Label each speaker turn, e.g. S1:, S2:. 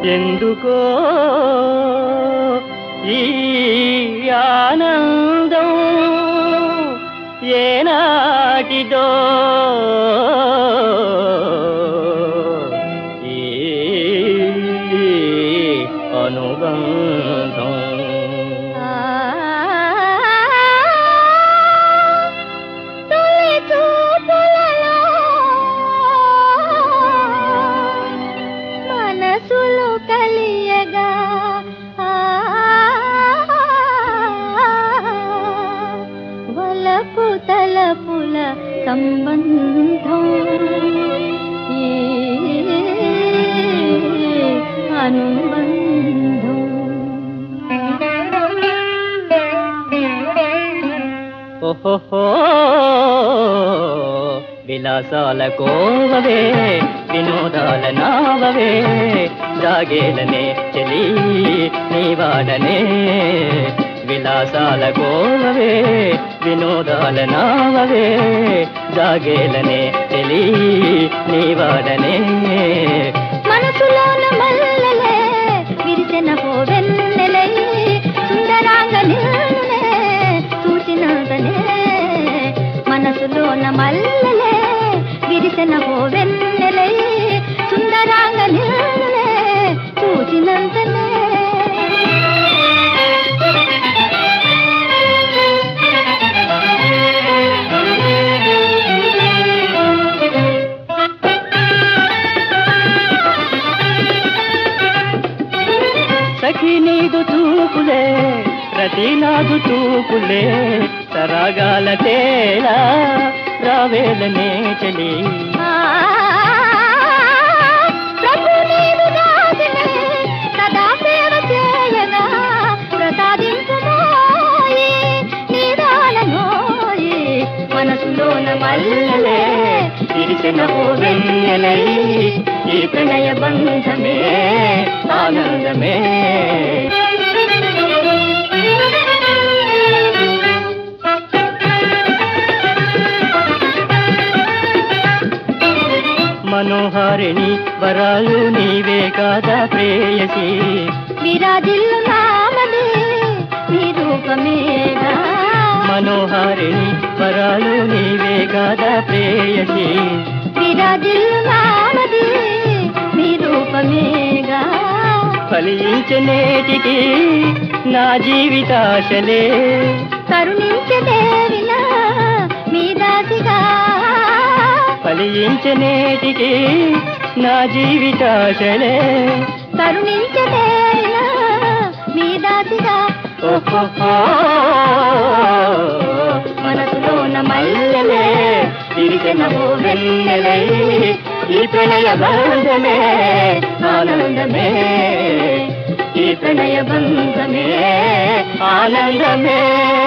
S1: ఎందుకో ఈ ఆనందం ఏనాటిదో ఈ అనుబంధం
S2: తొలి చూపులలో మనసులు కలియగా ఆ, వలపు తలపుల సంబంధం ఈ అనుబంధం
S1: ఓహో విలాసాల కోవవే వినోదాల నావవే జాగేలనే చెలి నీవాడనే విలాసాల కోవవే వినోదాల నావవే జాగేలనే చెలి నీవాడనే
S2: మనసులోన మల్లెలే విరిసిన వెన్నెలై సుందరాంగ నిన్నునే చూచినంతనే మనసులోన మల్లెలే విరిసిన వెన్నెలై సుందరాంగ నిన్నునే చూచినంతనే
S1: సఖి నీదు చూపులే ప్రతి నాదు చూపులే సరాగాల తేలా రావేలనే చలి
S2: ఆ, ప్రభు నీవు దాసిని సదా సేవ చేయగా ప్రసాదించుమోయి నీదానమోయి మనసులోన మల్లెలే
S1: విరిసిన ఓ వెన్నెలై ఈ ప్రణయ బంధమే ఆనందమే మనోహారిణి వరాలు నీవే కాదా ప్రేయసి
S2: విరాజిల్లు నామది నీ రూపమేగా
S1: మనోహారిణి వరాలు నీవే కాదా ప్రేయసి
S2: విరాజిల్లు నామది నీ రూపమేగా
S1: ఫలించనేటికి నా జీవితాశలే
S2: కరుణించదేవినా మీ దాసిగా
S1: ఫలించనేటికి నా జీవితాశలే
S2: కరుణించదేవినా మీ దాసిగా
S1: ఓహో మనసులోన మల్లెలే విరిసిన ఓ వెన్నెలై ఈ ప్రణయ బంధమే ఆనందమే ఈ ప్రణయ బంధమే ఆనందమే